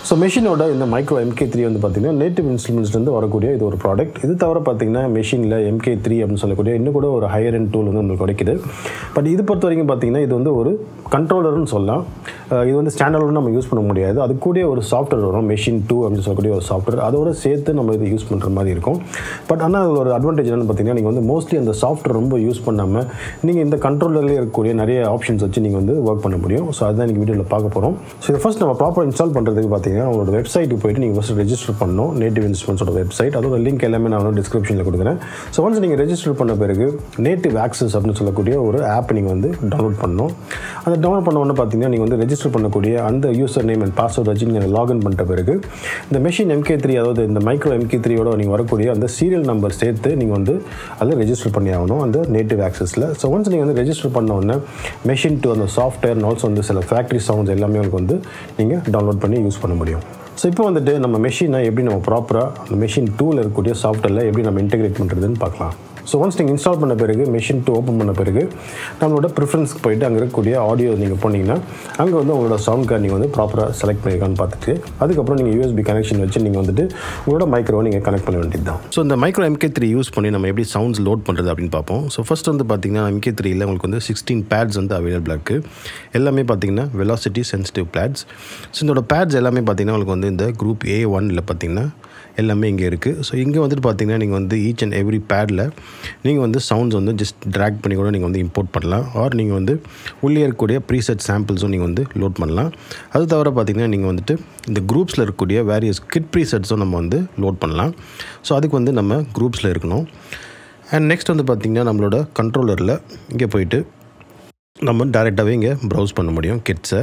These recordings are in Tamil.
ஸோ மெஷினோட இந்த மைக்ரோ எம்கே த்ரீ வந்து பார்த்தீங்கன்னா நேட்டிவ் இன்ஸ்ட்ருமெண்ட்ஸ்லேருந்து வரக்கூடிய இது ஒரு ப்ராடக்ட் இது தவிர பார்த்தீங்கன்னா மெஷினில் எம்கே த்ரீ அப்படின்னு சொல்லக்கூடிய இன்னும் கூட ஒரு ஹையர் அண்ட் டூல் வந்து உங்களுக்கு கிடைக்குது பட் இது பொறுத்த வரைக்கும் பார்த்தீங்கன்னா இது வந்து ஒரு கண்ட்ரோலர்னு சொல்லலாம் அஹ் இது வந்து ஸ்டாண்டர்ட் நம்ம யூஸ் பண்ண முடியாது அது கூட ஒரு சாஃப்ட்வேர் வரும் மெஷின் டூ அப்படின்னு சொல்லக்கூடிய ஒரு சாஃப்ட்வேர் அதோட சேர்த்து நம்ம இது யூஸ் பண்ணுற மாதிரி இருக்கும் பட் ஆனால் அதில் ஒரு அட்வான்டேஜ் என்னென்னு பார்த்தீங்கன்னா நீங்கள் வந்து மோஸ்ட்லி அந்த சாஃப்ட்வேர் ரொம்ப யூஸ் பண்ணாமல் நீங்கள் இந்த கண்ட்ரோலர்லேயே இருக்கக்கூடிய நிறைய ஆப்ஷன்ஸ் வச்சு நீங்கள் வந்து ஒர்க் பண்ண முடியும் ஸோ அதுதான் இன்றைக்கி வீடியோவில் பார்க்க போகிறோம் ஸோ இதை ஃபஸ்ட் நம்ம ப்ராப்பர் இன்ஸ்டால் பண்ணுறதுக்கு பார்த்தீங்கன்னா உங்களோட வெப்சைட்டுக்கு போயிட்டு நீங்கள் ஃபஸ்ட் ரெஜிஸ்டர் பண்ணணும் நேட்டிவ் இன்ஸ்ட்ருமெண்ட்ஸோட வெப்சைட் அதோட லிங்க் எல்லாமே நான் வந்து டிஸ்கிரிப்ஷனில் கொடுக்குறேன் ஸோ ஒன்ஸ் நீங்கள் ரெஜிஸ்டர் பண்ண பிறகு நேட்டிவ் ஆக்சஸ் அப்படின்னு சொல்லக்கூடிய ஒரு ஆப் நீங்கள் வந்து டவுன்லோட் பண்ணணும் அந்த டவுன்லோட் பண்ண உடனே பார்த்தீங்கன்னா நீங்கள் வந்து ரெஜிஸ்டர் பண்ணக்கூடிய அந்த யூசர் நேம் அண்ட் பாஸ்வேர்ட் வச்சு நீங்கள் லாகின் பண்ணிட்ட பிறகு இந்த மெஷின் எம்கே த்ரீ அதாவது இந்த மைக்ரோ எம்கே த்ரீயோட நீங்கள் வரக்கூடிய அந்த சீரியல் நம்பர் சேர்த்து நீங்கள் வந்து அதில் ரெஜிஸ்டர் பண்ணி ஆகணும் அந்த நேட்டிவ் ஆக்சஸில் ஸோ ஒன்ஸ் நீங்கள் வந்து ரெஜிஸ்டர் பண்ண உடனே மெஷின் டு அந்த சாஃப்ட்வேர் ஆல்சோ வந்து சில ஃபேக்ட்ரி சவுண்ட்ஸ் எல்லாமே உங்களுக்கு வந்து நீங்கள் டவுன்லோட் பண்ணி யூஸ் பண்ண முடியும் ஸோ இப்போ வந்துட்டு நம்ம மெஷினை எப்படி நம்ம ப்ராப்பராக அந்த மெஷின் டூவில் இருக்கக்கூடிய சாஃப்ட்வேரில் எப்படி நம்ம இன்டெகிரேட் பண்ணுறதுன்னு பார்க்கலாம் ஸோ ஒன்ஸ் நீங்கள் இன்ஸ்டால் பண்ண பிறகு மெஷின் டூ ஓப்பன் பண்ண பிறகு நம்மளோட ப்ரிஃபரன்ஸ்க்கு போயிட்டு அங்கே இருக்கக்கூடிய ஆடியோ நீங்கள் போனீங்கன்னா அங்கே வந்து உங்களோட சவுண்ட் கார்டு நீங்கள் வந்து ப்ராப்பராக செலக்ட் பண்ணியிருக்கான்னு பார்த்துட்டு அதுக்கப்புறம் நீங்கள் யூஎஸ்பி கனெக்ஷன் வச்சு நீங்கள் வந்துட்டு உங்களோட மைக்ரோவை நீங்கள் கனெக்ட் பண்ண வேண்டியது தான் ஸோ இந்த மைக்ரோ எம்கே த்ரீ யூஸ் பண்ணி நம்ம எப்படி சவுண்ட்ஸ் லோட் பண்ணுறது அப்படின்னு பார்ப்போம் ஸோ ஃபஸ்ட் வந்து பார்த்தீங்கன்னா எம்கே த்ரீயில் உங்களுக்கு வந்து சிக்ஸ்டீன் பேட்ஸ் வந்து அவைலபிளாக இருக்குது எல்லாமே பார்த்தீங்கன்னா வெலாசிட்டி சென்சிட்டிவ் பேட்ஸ் ஸோ இதோட பேட்ஸ் எல்லாமே பார்த்தீங்கன்னா உங்களுக்கு வந்து இந்த குரூப் ஏ ஒன்னில் பார்த்தீங்கன்னா எல்லாமே இங்கே இருக்குது ஸோ இங்கே வந்துட்டு பார்த்தீங்கன்னா நீங்கள் வந்து ஈச் அண்ட் எவ்ரி பேடில் நீங்கள் வந்து சவுண்ட்ஸ் வந்து ஜஸ்ட் ட்ராக் பண்ணி கூட நீங்கள் வந்து இம்போர்ட் பண்ணலாம் ஆர் நீங்கள் வந்து உள்ளே இருக்கக்கூடிய ப்ரீசெட் சாம்பிள்ஸும் நீங்கள் வந்து லோட் பண்ணலாம் அது தவிர பார்த்தீங்கன்னா நீங்கள் வந்துட்டு இந்த குரூப்ஸில் இருக்கக்கூடிய வேரியஸ் கிட் ப்ரீசெட்ஸும் நம்ம வந்து லோட் பண்ணலாம் ஸோ அதுக்கு வந்து நம்ம குரூப்ஸில் இருக்கணும் அண்ட் நெக்ஸ்ட் வந்து பார்த்திங்கன்னா நம்மளோட கண்ட்ரோலரில் இங்கே போயிட்டு நம்ம டேரெக்டாகவே இங்கே ப்ரௌஸ் பண்ண முடியும் கிட்ஸை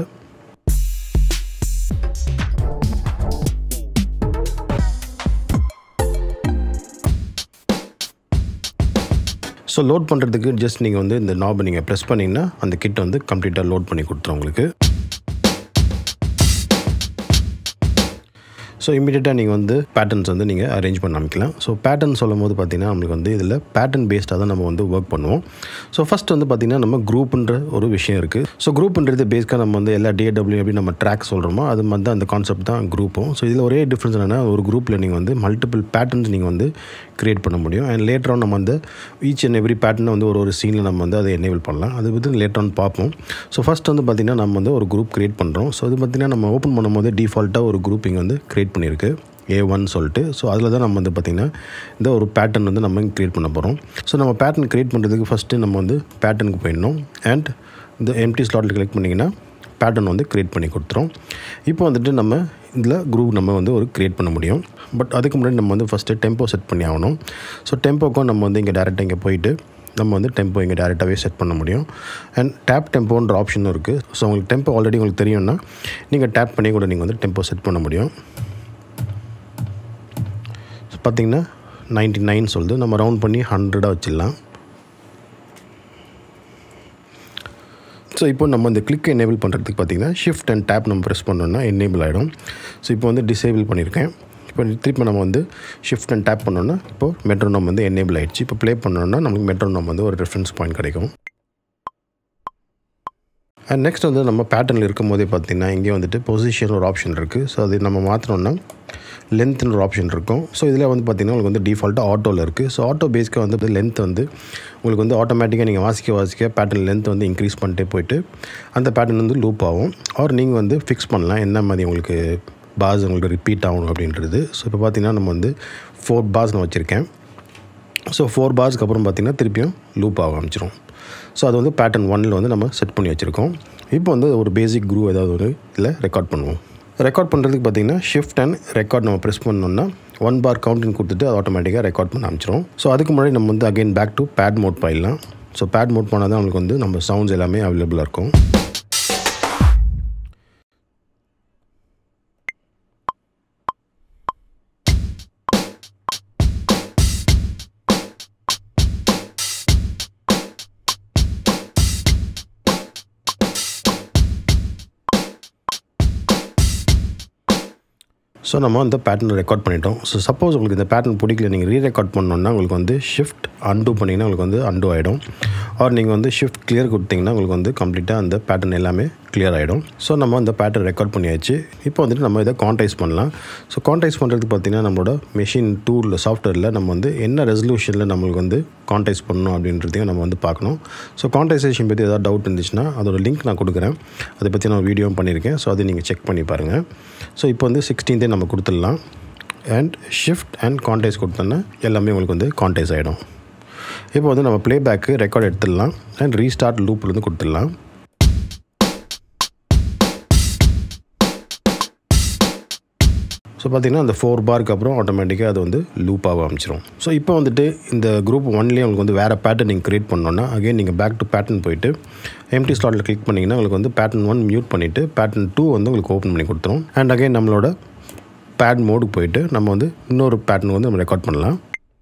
ஸோ லோட் பண்ணுறதுக்கு ஜஸ்ட் நீங்கள் வந்து இந்த நாபை நீங்கள் ப்ரெஸ் பண்ணிங்கன்னா அந்த கிட் வந்து கம்ப்ளீட்டாக லோட் பண்ணி கொடுத்துரும் உங்களுக்கு ஸோ இமீடியட்டாக நீங்கள் வந்து பேட்டர்ன்ஸ் வந்து நீங்கள் அரேஞ்ச் பண்ண ஆரம்பிக்கலாம் ஸோ பேட்டர்ன் சொல்லும் போது பார்த்தீங்கன்னா நம்மளுக்கு வந்து இதில் பேட்டர்ன் பேஸ்டாக தான் நம்ம வந்து ஒர்க் பண்ணுவோம் ஸோ ஃபஸ்ட் வந்து பார்த்திங்கன்னா நம்ம குரூப்புன்ற ஒரு விஷயம் இருக்குது ஸோ குரூப்புன்றது பேஸ்க்காக நம்ம வந்து எல்லா டிஏடபிள்யூ எப்படி நம்ம ட்ராக் சொல்கிறோமோ அது மாதிரி தான் அந்த கான்செப்ட் தான் குரூப்பும் ஸோ இதில் ஒரே டிஃப்ரென்ஸ் என்னென்னா ஒரு குரூப்பில் நீங்கள் வந்து மல்டிபிள் பேட்டர்ன்ஸ் நீங்கள் வந்து க்ரியேட் பண்ண முடியும் அண்ட் லேட்டராக நம்ம வந்து ஈச் அண்ட் எவ்ரி பேட்டர்னை வந்து ஒரு ஒரு சீனில் நம்ம வந்து அதை எனேபிள் பண்ணலாம் அது வந்து லேட்டரான் பார்ப்போம் ஸோ ஃபஸ்ட் வந்து பார்த்திங்கன்னா நம்ம வந்து ஒரு குரூப் க்ரியேட் பண்ணுறோம் ஸோ அது பார்த்திங்கன்னா நம்ம ஓப்பன் பண்ணும்போது டிஃபால்ட்டாக ஒரு குரூப் இங்கே வந்து க்ரியேட் பண்ணியிருக்கு ஏ ஒன் சொல்லிட்டு ஸோ அதில் தான் நம்ம வந்து பார்த்திங்கன்னா இந்த ஒரு பேட்டர்ன் வந்து நம்ம க்ரியேட் பண்ண போகிறோம் ஸோ நம்ம பேட்டர்ன் க்ரியேட் பண்ணுறதுக்கு ஃபஸ்ட்டு நம்ம வந்து பேட்டர்னுக்கு போயிடணும் அண்ட் இந்த எம்டி ஸ்லாட்டில் கிளிக் பண்ணிங்கன்னா பேட்டர்ன் வந்து க்ரியேட் பண்ணி கொடுத்துரும் இப்போ வந்துட்டு நம்ம இதில் குரூப் நம்ம வந்து ஒரு க்ரியேட் பண்ண முடியும் பட் அதுக்கு முன்னாடி நம்ம வந்து ஃபஸ்ட்டு டெம்போ செட் பண்ணி ஆகணும் ஸோ டெம்போக்கும் நம்ம வந்து இங்கே டேரெக்டாக இங்கே போயிட்டு நம்ம வந்து டெம்போ இங்கே டேரெக்டாகவே செட் பண்ண முடியும் அண்ட் டேப் டெம்போன்ற ஆப்ஷனும் இருக்குது ஸோ உங்களுக்கு டெம்போ ஆல்ரெடி உங்களுக்கு தெரியும்னா நீங்கள் டேப் பண்ணி கூட நீங்கள் வந்து டெம்போ செட் பண்ண முடியும் ஸோ பார்த்திங்கன்னா நைன்ட்டி நைன் சொல்லுது நம்ம ரவுண்ட் பண்ணி ஹண்ட்ரடாக வச்சிடலாம் ஸோ இப்போ நம்ம இந்த கிளிக் எனேபிள் பண்ணுறதுக்கு பார்த்திங்கன்னா ஷிஃப்ட் அண்ட் டேப் நம்ம ப்ரெஸ் பண்ணோன்னா எனேபிள் ஆகிடும் ஸோ இப்போ வந்து டிசேபிள் பண்ணியிருக்கேன் இப்போ திருப்பி நம்ம வந்து ஷிஃப்ட் அண்ட் டேப் பண்ணோன்னா இப்போ மெட்ரோனம் வந்து எனேபிள் ஆகிடுச்சு இப்போ ப்ளே பண்ணோன்னா நமக்கு மெட்ரோனம் வந்து ஒரு ரெஃபரன்ஸ் பாயிண்ட் கிடைக்கும் அண்ட் நெக்ஸ்ட் வந்து நம்ம பேட்டர்னில் இருக்கும் போதே பார்த்திங்கன்னா இங்கே வந்துட்டு பொசிஷன் ஒரு ஆப்ஷன் இருக்குது ஸோ அது நம்ம மாற்றினோன்னா லென்த்னு ஒரு ஆப்ஷன் இருக்கும் ஸோ இதில் வந்து பார்த்திங்கன்னா உங்களுக்கு வந்து டிஃபால்ட்டாக ஆட்டோவில் இருக்குது ஸோ ஆட்டோ பேஸ்க்காக வந்து லென்த் வந்து உங்களுக்கு வந்து ஆட்டோமேட்டிக்காக நீங்கள் வாசிக்க வாசிக்க பேட்டர்ன் லென்த் வந்து இன்க்ரீஸ் பண்ணிட்டே போயிட்டு அந்த பேட்டர்ன் வந்து லூப் ஆகும் ஆர் நீங்கள் வந்து ஃபிக்ஸ் பண்ணலாம் என்ன மாதிரி உங்களுக்கு பாஸ் உங்களுக்கு ரிப்பீட் ஆகணும் அப்படின்றது ஸோ இப்போ பார்த்திங்கன்னா நம்ம வந்து ஃபோர் பாஸ் நான் வச்சுருக்கேன் ஸோ ஃபோர் பார்ஸ்க்கு அப்புறம் பார்த்திங்கன்னா திருப்பியும் லூப் ஆக ஆரம்பிச்சிடும் ஸோ அது வந்து பேட்டர்ன் ஒன்னில் வந்து நம்ம செட் பண்ணி வச்சுருக்கோம் இப்போ வந்து ஒரு பேசிக் குரூ ஏதாவது ஒரு இதில் ரெக்கார்ட் பண்ணுவோம் ரெக்கார்ட் பண்ணுறதுக்கு பார்த்திங்கன்னா ஷிஃப்ட் அண்ட் ரெக்கார்ட் நம்ம ப்ரெஸ் பண்ணோம்னா ஒன் பார் கவுண்டிங் கொடுத்துட்டு அது ஆட்டோமேட்டிக்காக ரெக்கார்ட் பண்ண ஆரம்பிச்சிடும் ஸோ அதுக்கு முன்னாடி நம்ம வந்து again back to pad mode போயிடலாம் ஸோ பேட் மோட் போனால் தான் நம்மளுக்கு வந்து நம்ம சவுண்ட்ஸ் எல்லாமே அவைலபிளாக இருக்கும் ஸோ நம்ம அந்த பேட்டர்னை ரெக்கார்ட் பண்ணிட்டோம் ஸோ சப்போஸ் உங்களுக்கு இந்த பேட்டர்ன் பிடிக்கல நீங்கள் ரீ ரெக்கார்ட் பண்ணோன்னா உங்களுக்கு வந்து ஷிஃப்ட் அன்டூ பண்ணிங்கன்னா உங்களுக்கு வந்து அன்டூ ஆகிடும் ஆர் நீங்கள் வந்து ஷிஃப்ட் கிளியர் கொடுத்தீங்கன்னா உங்களுக்கு வந்து கம்ப்ளீட்டாக அந்த பேட்டர்ன் எல்லாமே கிளியர் ஆகிடும் ஸோ நம்ம இந்த பேட்டர்ன் ரெக்கார்ட் பண்ணியாச்சு இப்போ வந்துட்டு நம்ம இதை கான்டைஸ் பண்ணலாம் ஸோ கான்டைஸ் பண்ணுறதுக்கு பார்த்திங்கன்னா நம்மளோட மெஷின் டூரில் சாஃப்ட்வேரில் நம்ம வந்து என்ன ரெசல்யூஷனில் நம்மளுக்கு வந்து கான்டைஸ் பண்ணணும் அப்படின்றதையும் நம்ம வந்து பார்க்கணும் ஸோ கான்டைசேஷன் பற்றி ஏதாவது டவுட் இருந்துச்சுன்னா அதோட லிங்க் நான் கொடுக்குறேன் அதை பற்றி நான் வீடியோவும் பண்ணியிருக்கேன் ஸோ அதை நீங்கள் செக் பண்ணி பாருங்கள் ஸோ இப்போ வந்து சிக்ஸ்டீன்த்தே நம்ம கொடுத்துடலாம் அண்ட் ஷிஃப்ட் அண்ட் கான்டைஸ் கொடுத்தோன்னா எல்லாமே உங்களுக்கு வந்து கான்டைஸ் ஆகிடும் இப்போ வந்து நம்ம ப்ளேபேக்கு ரெக்கார்ட் எடுத்துடலாம் அண்ட் ரீஸ்டார்ட் லூப்பில் வந்து கொடுத்துடலாம் ஸோ பார்த்திங்கன்னா அந்த ஃபோர் பார்க்கு அப்புறம் ஆட்டோமேட்டிக்காக அது வந்து லூப் ஆக ஆரம்பிச்சிடும் ஸோ இப்போ வந்துட்டு இந்த குரூப் ஒன்லேயே உங்களுக்கு வந்து வேறு பேட்டர்ன் நீங்கள் க்ரியேட் பண்ணோன்னா அகைன் நீங்கள் பேக் டு பேட்டர்ன் போயிட்டு எம்டி ஸ்லாட்டில் கிளிக் பண்ணிங்கன்னா உங்களுக்கு வந்து பேட்டர்ன் ஒன் மியூட் பண்ணிவிட்டு பேட்டர்ன் டூ வந்து உங்களுக்கு ஓப்பன் பண்ணி கொடுத்துரும் அண்ட் அகைன் நம்மளோட பேட் மோடுக்கு போயிட்டு நம்ம வந்து இன்னொரு பேட்டர்ன் வந்து நம்ம ரெக்கார்ட் பண்ணலாம்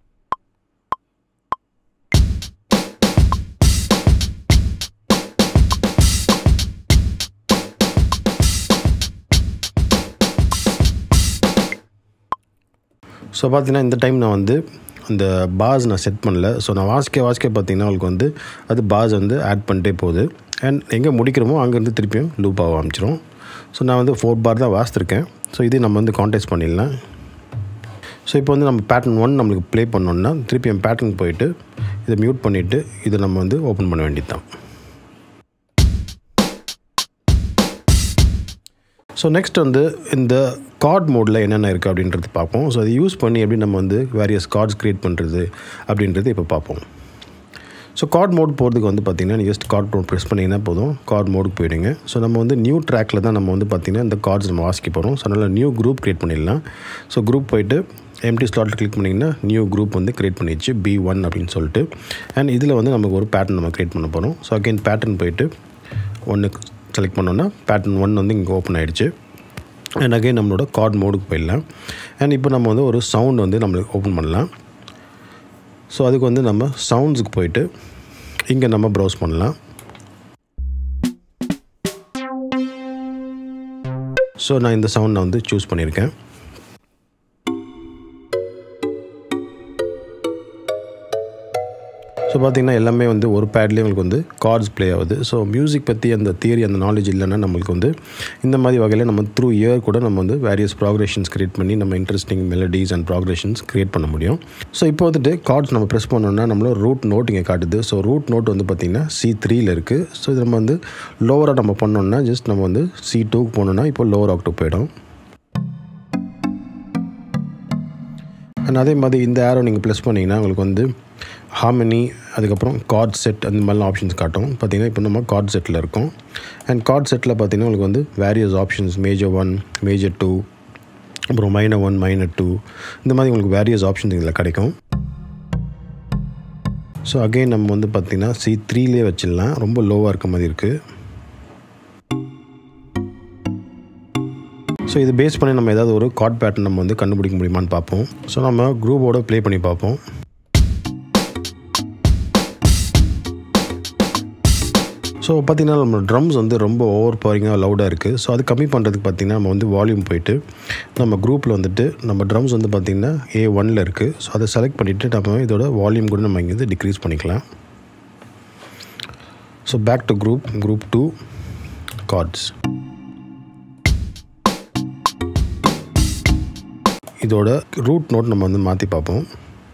ஸோ பார்த்தீங்கன்னா இந்த டைம் நான் வந்து அந்த பாஸ் நான் செட் பண்ணல ஸோ நான் வாசிக்க வாசிக்க பார்த்தீங்கன்னா உங்களுக்கு வந்து அது பாஸ் வந்து ஆட் பண்ணிட்டே போகுது அண்ட் எங்கே முடிக்கிறோமோ அங்கேருந்து திருப்பியும் லூப் ஆக ஆரம்பிச்சிரும் ஸோ நான் வந்து ஃபோர் பார் தான் வாசித்திருக்கேன் ஸோ இது நம்ம வந்து கான்டெஸ்ட் பண்ணிடலாம் ஸோ இப்போ வந்து நம்ம பேட்டர்ன் ஒன் நம்மளுக்கு ப்ளே பண்ணோன்னா திருப்பி என் பேட்டர்ன் போயிட்டு இதை மியூட் பண்ணிவிட்டு இதை நம்ம வந்து ஓப்பன் பண்ண வேண்டியது தான் ஸோ நெக்ஸ்ட் வந்து இந்த கார்ட் மோடில் என்னென்ன இருக்குது அப்படின்றது பார்ப்போம் ஸோ அதை யூஸ் பண்ணி எப்படி நம்ம வந்து வேரியஸ் கார்ட்ஸ் க்ரியேட் பண்ணுறது அப்படின்றது இப்போ பார்ப்போம் ஸோ கார்ட் மோட் போகிறதுக்கு வந்து பார்த்திங்கன்னா நீங்கள் ஜஸ்ட் கார்ட் மோட் ப்ரெஸ் பண்ணிங்கன்னா போதும் கார்ட் மோடுக்கு போயிடுங்க ஸோ நம்ம வந்து நியூ ட்ராக்கில் தான் நம்ம வந்து பார்த்திங்கன்னா இந்த கார்ட்ஸ் நம்ம வாசிக்க போகிறோம் ஸோ அதனால் நியூ குரூப் க்ரியேட் பண்ணிடலாம் ஸோ குரூப் போயிட்டு எம்டி ஸ்லாட்டில் கிளிக் பண்ணிங்கன்னா நியூ குரூப் வந்து க்ரியேட் பண்ணிடுச்சு பி ஒன் அப்படின்னு சொல்லிட்டு அண்ட் இதில் வந்து நமக்கு ஒரு பேட்டர்ன் நம்ம க்ரியேட் பண்ண போகிறோம் ஸோ அகைன் பேட்டர்ன் போயிட்டு ஒன்று செலக்ட் பண்ணோன்னா பேட்டர்ன் ஒன் வந்து இங்கே ஓப்பன் ஆகிடுச்சு அண்ட் அகைன் நம்மளோட கார்ட் மோடுக்கு போயிடலாம் அண்ட் இப்போ நம்ம வந்து ஒரு சவுண்ட் வந்து நம்மளுக்கு ஓப்பன் பண்ணலாம் ஸோ அதுக்கு வந்து நம்ம சவுண்ட்ஸுக்கு போயிட்டு இங்கே நம்ம ப்ரௌஸ் பண்ணலாம் ஸோ நான் இந்த சவுண்ட் நான் வந்து சூஸ் பண்ணியிருக்கேன் ஸோ பார்த்திங்கன்னா எல்லாமே வந்து ஒரு பேட்லேயே உங்களுக்கு வந்து கார்ட்ஸ் ப்ளே ஆகுது ஸோ மியூசிக் பற்றி அந்த தியரி அந்த நாலேஜ் இல்லைன்னா நம்மளுக்கு வந்து இந்த மாதிரி வகையில் நம்ம த்ரூ இயர் கூட நம்ம வந்து வேரியஸ் ப்ராக்ரேஷன்ஸ் க்ரியேட் பண்ணி நம்ம interesting melodies and progressions create பண்ண முடியும் ஸோ இப்போ வந்துட்டு கார்ட்ஸ் நம்ம ப்ரெஸ் பண்ணோம்னா நம்மளோட ரூட் நோட் இங்கே காட்டுது ஸோ ரூட் நோட் வந்து பார்த்திங்கன்னா சி த்ரீயில் இருக்குது ஸோ இது நம்ம வந்து லோவராக நம்ம பண்ணோம்னா ஜஸ்ட் நம்ம வந்து சி டூக்கு போனோம்னா இப்போ லோவர் ஆக்டோ போயிடும் அண்ட் அதே மாதிரி இந்த ஏரோ நீங்கள் ப்ளஸ் பண்ணிங்கன்னா உங்களுக்கு வந்து ஹார்மனி அதுக்கப்புறம் கார்ட் செட் அந்த மாதிரிலாம் ஆப்ஷன்ஸ் காட்டும் பார்த்திங்கன்னா இப்போ நம்ம கார்ட் செட்டில் இருக்கோம் அண்ட் கார்ட் செட்டில் பார்த்திங்கன்னா உங்களுக்கு வந்து various options major one major two அப்புறம் மைனர் ஒன் மைனர் டூ இந்த மாதிரி உங்களுக்கு வேரியஸ் ஆப்ஷன்ஸ் இதில் கிடைக்கும் ஸோ அகெயின் நம்ம வந்து பார்த்திங்கன்னா சி த்ரீலேயே வச்சிடலாம் ரொம்ப லோவாக இருக்க மாதிரி இருக்குது ஸோ இது பேஸ் பண்ணி நம்ம ஏதாவது ஒரு கார்ட் பேட்டர்ன் நம்ம வந்து கண்டுபிடிக்க முடியுமான்னு பார்ப்போம் ஸோ நம்ம குரூப்போட ப்ளே பண்ணி பார்ப்போம் ஸோ பார்த்திங்கன்னா நம்ம ட்ரம்ஸ் வந்து ரொம்ப ஓவர் பவரிங்காக லவுடாக இருக்குது ஸோ அது கம்மி பண்ணுறதுக்கு பார்த்திங்கன்னா நம்ம வந்து வால்யூம் போயிட்டு நம்ம குரூப்பில் வந்துட்டு நம்ம ட்ரம்ஸ் வந்து பார்த்திங்கன்னா ஏ ஒனில் இருக்குது ஸோ அதை செலக்ட் பண்ணிவிட்டு நம்ம இதோட வால்யூம் கூட நம்ம இங்கேருந்து டிக்ரீஸ் பண்ணிக்கலாம் so back to group group two chords இதோட ரூட் நோட் நம்ம வந்து மாற்றி பார்ப்போம்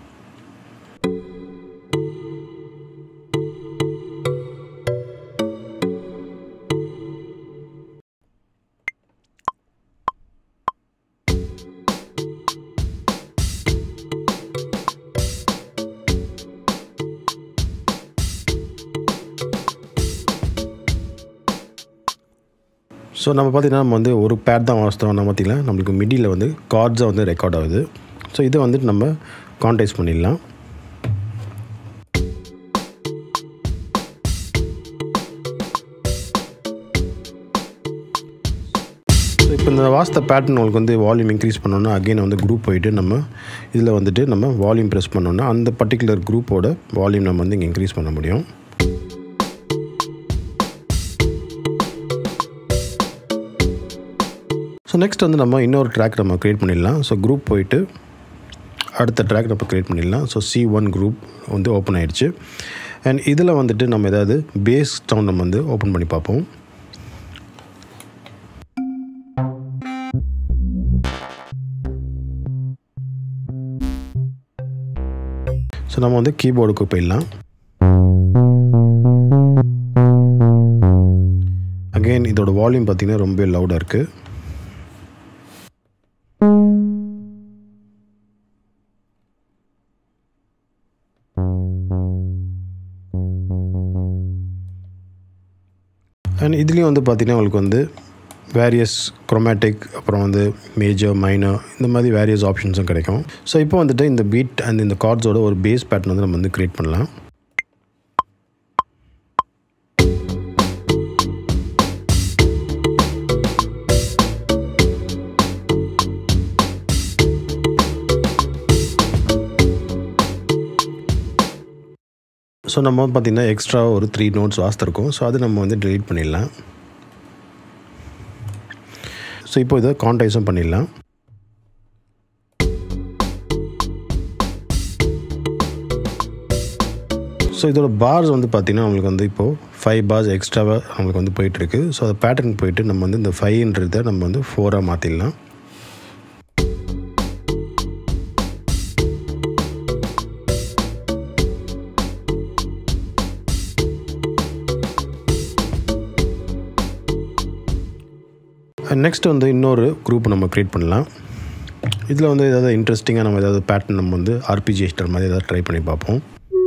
ஸோ நம்ம பார்த்திங்கன்னா நம்ம வந்து ஒரு பேட் தான் வாசித்தோம் நம்ம பார்த்திங்கன்னா நம்மளுக்கு மிடியில் வந்து கார்ட்ஸாக வந்து ரெக்கார்ட் ஆகுது ஸோ இதை வந்துட்டு நம்ம கான்டைஸ் பண்ணிடலாம் ஸோ இப்போ இந்த வாஸ்த பேட்டர்ன் உங்களுக்கு வந்து வால்யூம் இன்க்ரீஸ் பண்ணோன்னா அகெயின் வந்து குரூப் போயிட்டு நம்ம இதில் வந்துட்டு நம்ம வால்யூம் ப்ரெஸ் பண்ணோன்னா அந்த பர்டிகுலர் குரூப்போட வால்யூம் நம்ம வந்து இங்கே இன்க்ரீஸ் பண்ண முடியும் ஸோ நெக்ஸ்ட் வந்து நம்ம இன்னொரு ட்ராக் நம்ம க்ரியேட் பண்ணிடலாம் ஸோ குரூப் போயிட்டு அடுத்த ட்ராக் நம்ம க்ரியேட் பண்ணிடலாம் ஸோ சி ஒன் குரூப் வந்து ஓப்பன் ஆகிடுச்சு அண்ட் இதில் வந்துட்டு நம்ம ஏதாவது பேஸ் சவுண்ட் நம்ம வந்து ஓப்பன் பண்ணி பார்ப்போம் நம்ம வந்து கீபோர்டுக்கு போயிடலாம் அகெயின் இதோட வால்யூம் பார்த்திங்கன்னா ரொம்ப லவுடாக இருக்குது அண்ட் இதுலேயும் வந்து பார்த்திங்கன்னா உங்களுக்கு வந்து வேரியஸ் குரோமேட்டிக் அப்புறம் வந்து மேஜர் மைனர் இந்த மாதிரி வேரியஸ் ஆப்ஷன்ஸும் கிடைக்கும் ஸோ இப்போ வந்துட்டு இந்த பீட் அண்ட் இந்த கார்ட்ஸோட ஒரு பேஸ் பேட்டர்ன் வந்து நம்ம வந்து க்ரியேட் பண்ணலாம் ஸோ நம்ம வந்து பார்த்திங்கன்னா எக்ஸ்ட்ரா ஒரு த்ரீ நோட்ஸ் வாஸ்திருக்கோம் ஸோ அது நம்ம வந்து டெலீட் பண்ணிடலாம் ஸோ இப்போ இதை கான்டைஸும் பண்ணிடலாம் ஸோ இதோட பார்ஸ் வந்து பார்த்திங்கன்னா நம்மளுக்கு வந்து இப்போது ஃபைவ் பார்ஸ் எக்ஸ்ட்ராவாக நம்மளுக்கு வந்து போயிட்டுருக்கு ஸோ அந்த பேட்டர்ன் போயிட்டு நம்ம வந்து இந்த ஃபைவ்ன்றதை நம்ம வந்து ஃபோராக மாற்றிடலாம் நெக்ஸ்ட் வந்து இன்னொரு குரூப் நம்ம க்ரியேட் பண்ணலாம் இதில் வந்து ஏதாவது இன்ட்ரெஸ்டிங்காக நம்ம ஏதாவது பேட்டர்ன் நம்ம வந்து ஆர்பிஜி ஹிஸ்டர் மாதிரி ஏதாவது ட்ரை பண்ணி பார்ப்போம்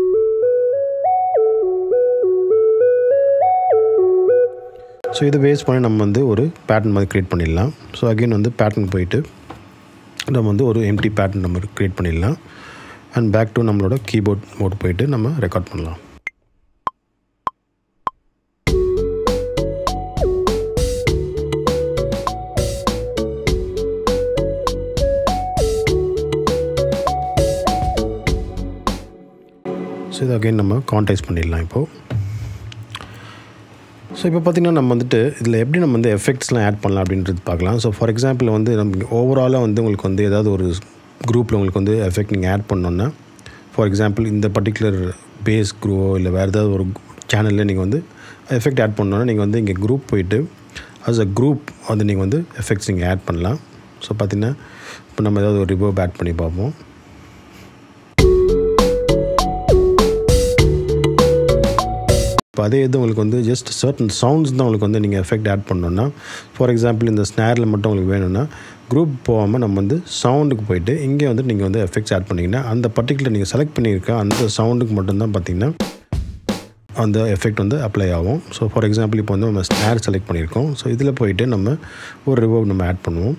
ஸோ இதை பேஸ் பண்ணி நம்ம வந்து ஒரு பேட்டர்ன் மாதிரி க்ரியேட் பண்ணிடலாம் ஸோ அகெயின் வந்து பேட்டர்ன் போயிட்டு நம்ம வந்து ஒரு எம்டி பேட்டர்ன் நம்ம க்ரியேட் பண்ணிடலாம் அண்ட் பேக் டு நம்மளோட கீபோர்ட் மோட் போயிட்டு நம்ம ரெக்கார்ட் பண்ணலாம் ஸோ இது அகைன் நம்ம கான்டைஸ் பண்ணிடலாம் இப்போது ஸோ இப்போ பார்த்திங்கன்னா நம்ம வந்துட்டு இதில் எப்படி நம்ம வந்து எஃபெக்ட்ஸ்லாம் ஆட் பண்ணலாம் அப்படின்றது பார்க்கலாம் ஸோ ஃபார் எக்ஸாம்பிள் வந்து நம்ம ஓவராலாக வந்து உங்களுக்கு வந்து ஏதாவது ஒரு குரூப்பில் உங்களுக்கு வந்து எஃபெக்ட் நீங்கள் ஆட் பண்ணோன்னா ஃபார் எக்ஸாம்பிள் இந்த பர்டிகுலர் பேஸ் குரூவோ இல்லை வேறு ஏதாவது ஒரு சேனலில் நீங்கள் வந்து எஃபெக்ட் ஆட் பண்ணோன்னா நீங்கள் வந்து இங்கே குரூப் போயிட்டு அஸ் அ குரூப் வந்து நீங்கள் வந்து எஃபெக்ட்ஸ் நீங்கள் ஆட் பண்ணலாம் ஸோ பார்த்திங்கன்னா இப்போ நம்ம ஏதாவது ஒரு ரிவர்ப் ஆட் பண்ணி பார்ப்போம் இப்போ அதே இது உங்களுக்கு வந்து ஜஸ்ட் சர்டன் சவுண்ட்ஸ் தான் உங்களுக்கு வந்து நீங்கள் எஃபெக்ட் ஆட் பண்ணோன்னா ஃபார் எக்ஸாம்பிள் இந்த ஸ்னேரில் மட்டும் உங்களுக்கு வேணும்னா குரூப் போகாமல் நம்ம வந்து சவுண்டுக்கு போயிட்டு இங்கே வந்து நீங்கள் வந்து எஃபெக்ட்ஸ் ஆட் பண்ணிங்கன்னா அந்த பர்டிகுலர் நீங்கள் செலக்ட் பண்ணியிருக்க அந்த சவுண்டுக்கு மட்டும்தான் பார்த்தீங்கன்னா அந்த எஃபெக்ட் வந்து அப்ளை ஆகும் ஸோ ஃபார் எக்ஸாம்பிள் இப்போ வந்து நம்ம ஸ்னேர் செலக்ட் பண்ணியிருக்கோம் ஸோ இதில் போயிட்டு நம்ம ஒரு ரிவர்வ் நம்ம ஆட் பண்ணுவோம்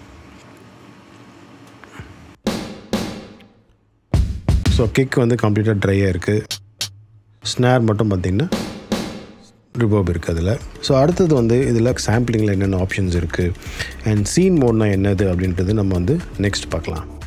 ஸோ கிக் வந்து கம்ப்ளீட்டாக ட்ரையாக இருக்குது ஸ்னேர் மட்டும் பார்த்திங்கன்னா ரிவர்ப் இருக்குது அதில் ஸோ அடுத்தது வந்து இதில் சாம்பிளிங்கில் என்னென்ன ஆப்ஷன்ஸ் இருக்குது அண்ட் சீன் மோட்னா என்னது அப்படின்றது நம்ம வந்து நெக்ஸ்ட் பார்க்கலாம்